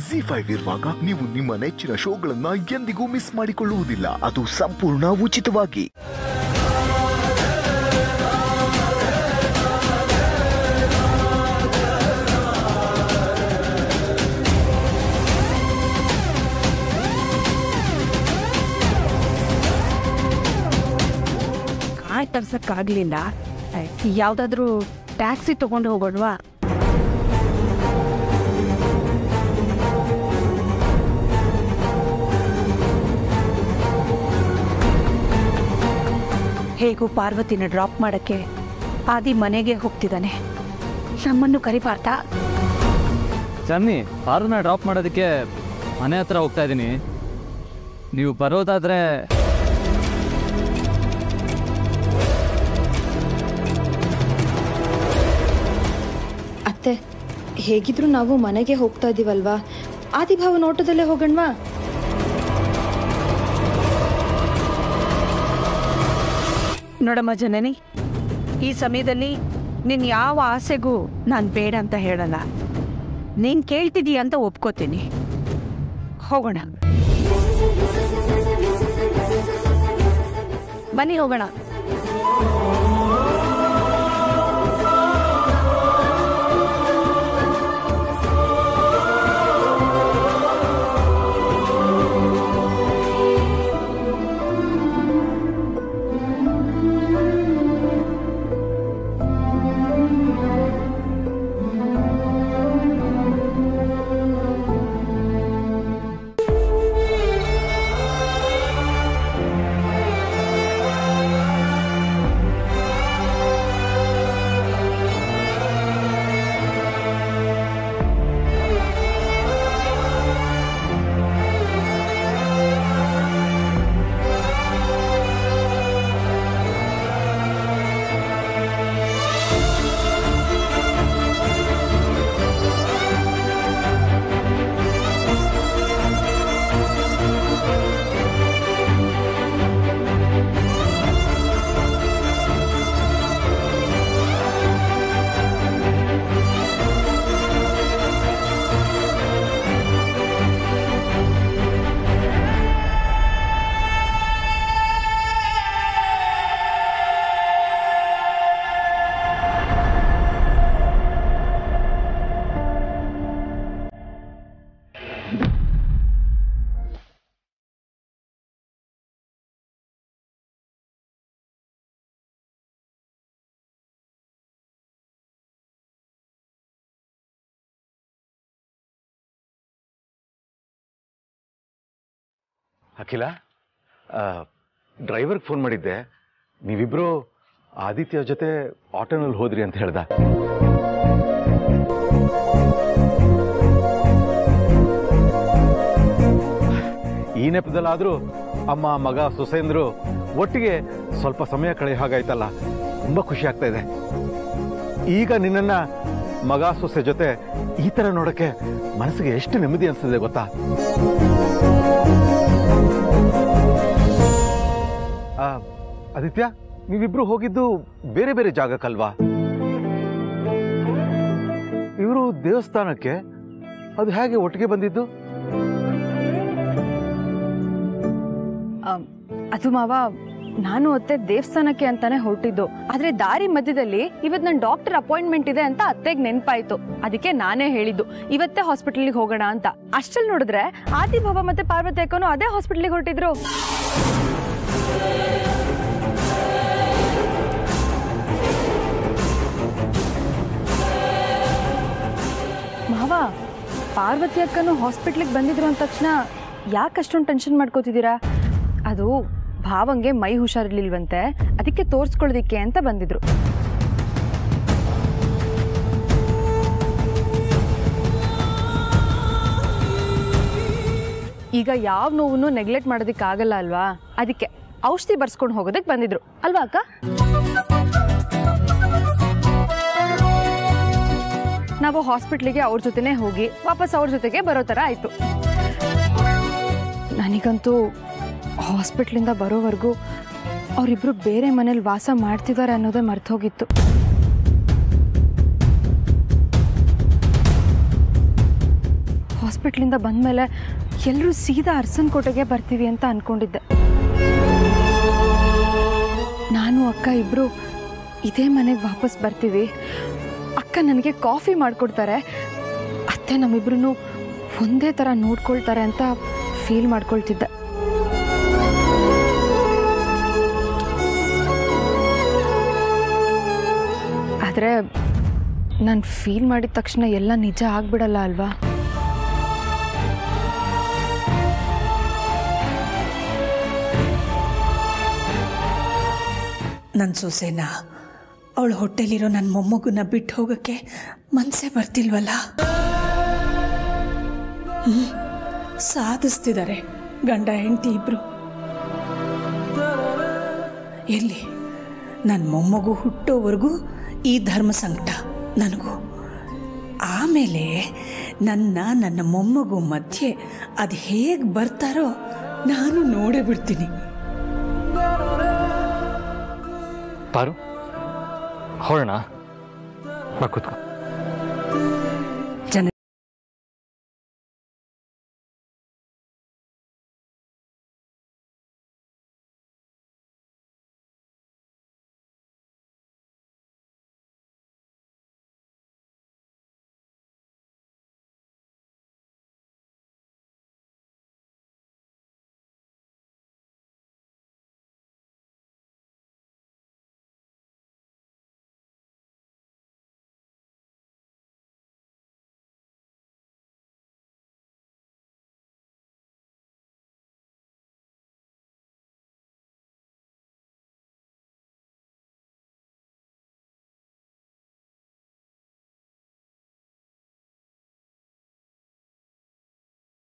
G five ಇರುವಾಗ ನೀವು ನಿಮ್ಮ ನೆಚ್ಚಿನ ಶೋಗಳನ್ನ ಎಂದಿಗೂ ಮಿಸ್ ಮಾಡಿಕೊಳ್ಳುವುದಿಲ್ಲ ಅದು ಸಂಪೂರ್ಣ ಉಚಿತವಾಗಿ ಕಾಯಿ ತರ್ಸಕ್ಕಾಗ್ಲಿಲ್ಲ ಯಾವುದಾದ್ರೂ ಟ್ಯಾಕ್ಸಿ ತಗೊಂಡು ಹೋಗೋಣವಾ ಹೇಗೂ ಪಾರ್ವತಿನ ಡ್ರಾಪ್ ಮಾಡಕ್ಕೆ ಆದಿ ಮನೆಗೆ ಹೋಗ್ತಿದ್ದಾನೆ ನಮ್ಮನ್ನು ಕರಿಬಾರ್ದಾ ಚನ್ನಿ ಪಾರುನ ಡ್ರಾಪ್ ಮಾಡೋದಕ್ಕೆ ಮನೆ ಹತ್ರ ಹೋಗ್ತಾ ಇದ್ದೀನಿ ನೀವು ಬರೋದಾದ್ರೆ ಅತ್ತೆ ಹೇಗಿದ್ರು ನಾವು ಮನೆಗೆ ಹೋಗ್ತಾ ಇದೀವಲ್ವಾ ಆದಿಭಾವ ನೋಟದಲ್ಲೇ ಹೋಗಣ್ವಾ ನೋಡಮ್ಮ ಜನನಿ ಈ ಸಮಯದಲ್ಲಿ ನಿನ್ನ ಯಾವ ಆಸೆಗೂ ನಾನು ಬೇಡ ಅಂತ ಹೇಳಲ್ಲ ನೀನು ಕೇಳ್ತಿದೀಯ ಅಂತ ಒಪ್ಕೋತೀನಿ ಹೋಗೋಣ ಬನ್ನಿ ಹೋಗೋಣ ಅಖಿಲ ಡ್ರೈವರ್ಗೆ ಫೋನ್ ಮಾಡಿದ್ದೆ ನೀವಿಬ್ರು ಆದಿತ್ಯ ಜೊತೆ ಆಟೋನಲ್ಲಿ ಹೋದ್ರಿ ಅಂತ ಹೇಳ್ದ ಈ ನೆಪದಲ್ಲಾದ್ರೂ ಅಮ್ಮ ಮಗ ಸೊಸೆಂದ್ರು ಒಟ್ಟಿಗೆ ಸ್ವಲ್ಪ ಸಮಯ ಕಳೆಯೋ ಹಾಗಾಯ್ತಲ್ಲ ತುಂಬಾ ಖುಷಿ ಆಗ್ತಾ ಇದೆ ಈಗ ನಿನ್ನನ್ನ ಮಗ ಸೊಸೆ ಜೊತೆ ಈ ತರ ನೋಡಕ್ಕೆ ಮನಸ್ಸಿಗೆ ಎಷ್ಟು ನೆಮ್ಮದಿ ಅನಿಸ್ತಿದೆ ಗೊತ್ತಾ ಆ, ಆದಿತ್ಯ ನೀವಿಬ್ರು ಹೋಗಿದ್ದು ಬೇರೆ ಬೇರೆ ಜಾಗಕ್ಕಲ್ವಾ ಇವರು ದೇವಸ್ಥಾನಕ್ಕೆ ಅದು ಹೇಗೆ ಒಟ್ಟಿಗೆ ಬಂದಿದ್ದು ಅದು ಮಾವ ನಾನು ಅತ್ತೆ ದೇವಸ್ಥಾನಕ್ಕೆ ಅಂತಾನೆ ಹೊರಟಿದ್ದು ಆದ್ರೆ ದಾರಿ ಮಧ್ಯದಲ್ಲಿ ಇವತ್ ನನ್ನ ಡಾಕ್ಟರ್ ಅಪಾಯಿಂಟ್ಮೆಂಟ್ ಇದೆ ಅಂತ ಅತ್ತೆಗೆ ನೆನ್ಪಾಯ್ತು ಅದಕ್ಕೆ ನಾನೇ ಹೇಳಿದ್ದು ಇವತ್ತೇ ಹಾಸ್ಪಿಟಲ್ಗೆ ಹೋಗೋಣ ಅಂತ ಅಷ್ಟ್ರಲ್ಲಿ ನೋಡಿದ್ರೆ ಆದಿಭವ ಮತ್ತೆ ಪಾರ್ವತಿ ಅಕ್ಕನು ಅದೇ ಹಾಸ್ಪಿಟಲ್ಗೆ ಹೊರಟಿದ್ರು ಮಾವ ಪಾರ್ವತಿ ಅಕ್ಕನು ಹಾಸ್ಪಿಟ್ಲಿಗೆ ಬಂದಿದ್ರು ಅಂದ ತಕ್ಷಣ ಯಾಕೆ ಅಷ್ಟೊಂದು ಟೆನ್ಷನ್ ಮಾಡ್ಕೋತಿದ್ದೀರಾ ಅದು ಭಾವಂಗೆ ಮೈ ಹುಷಾರಿರ್ಲಿಲ್ವಂತೆ ಅದಕ್ಕೆ ತೋರಿಸ್ಕೊಳ್ಳೋದಿಕ್ಕೆ ಅಂತ ಬಂದಿದ್ರು ಈಗ ಯಾವ ನೋವನ್ನು ನೆಗ್ಲೆಕ್ಟ್ ಮಾಡೋದಕ್ಕೆ ಆಗಲ್ಲ ಅಲ್ವಾ ಅದಕ್ಕೆ ಔಷಧಿ ಬರ್ಸ್ಕೊಂಡು ಹೋಗೋದಕ್ಕೆ ಬಂದಿದ್ರು ಅಲ್ವಾ ಅಕ್ಕ ನಾವು ಹಾಸ್ಪಿಟ್ಲಿಗೆ ಅವ್ರ ಜೊತೆನೇ ಹೋಗಿ ವಾಪಸ್ ಅವ್ರ ಜೊತೆಗೆ ಬರೋ ಥರ ಆಯಿತು ನನಗಂತೂ ಹಾಸ್ಪಿಟ್ಲಿಂದ ಬರೋವರೆಗೂ ಅವರಿಬ್ರು ಬೇರೆ ಮನೇಲಿ ವಾಸ ಮಾಡ್ತಿದ್ದಾರೆ ಅನ್ನೋದೇ ಮರ್ತೋಗಿತ್ತು ಹಾಸ್ಪಿಟ್ಲಿಂದ ಬಂದಮೇಲೆ ಎಲ್ಲರೂ ಸೀದಾ ಅರ್ಸನ್ ಕೋಟೆಗೆ ಬರ್ತೀವಿ ಅಂತ ಅಂದ್ಕೊಂಡಿದ್ದೆ ನಾನು ಅಕ್ಕ ಇಬ್ಬರು ಇದೇ ಮನೆಗೆ ವಾಪಸ್ ಬರ್ತೀವಿ ಅಕ್ಕ ನನಗೆ ಕಾಫಿ ಮಾಡಿಕೊಡ್ತಾರೆ ಅತ್ತೆ ನಮ್ಮಿಬ್ರು ಒಂದೇ ಥರ ನೋಡ್ಕೊಳ್ತಾರೆ ಅಂತ ಫೀಲ್ ಮಾಡ್ಕೊಳ್ತಿದ್ದೆ ಆದರೆ ನಾನು ಫೀಲ್ ಮಾಡಿದ ತಕ್ಷಣ ಎಲ್ಲ ನಿಜ ಆಗ್ಬಿಡಲ್ಲ ಅಲ್ವಾ ನನ್ನ ಸೊಸೆನ ಅವಳ ಹೊಟ್ಟೆಲಿರೋ ನನ್ನ ಮೊಮ್ಮಗುನ ಬಿಟ್ಟು ಹೋಗೋಕ್ಕೆ ಮನಸ್ಸೇ ಬರ್ತಿಲ್ವಲ್ಲ ಹ್ಮ್, ಸಾಧಿಸ್ತಿದ್ದಾರೆ ಗಂಡ ಹೆಂಡತಿ ಇಬ್ರು ಎಲ್ಲಿ ನನ್ನ ಮೊಮ್ಮಗು ಹುಟ್ಟೋವರೆಗೂ ಈ ಧರ್ಮ ಸಂಕಟ ನನಗೂ ಆಮೇಲೆ ನನ್ನ ನನ್ನ ಮೊಮ್ಮಗು ಮಧ್ಯೆ ಅದು ಹೇಗೆ ಬರ್ತಾರೋ ನಾನು ನೋಡೇ ಬಿಡ್ತೀನಿ ಪಾರು ಹೊರಣ ಬಾ ಕೂತ್ಕೋ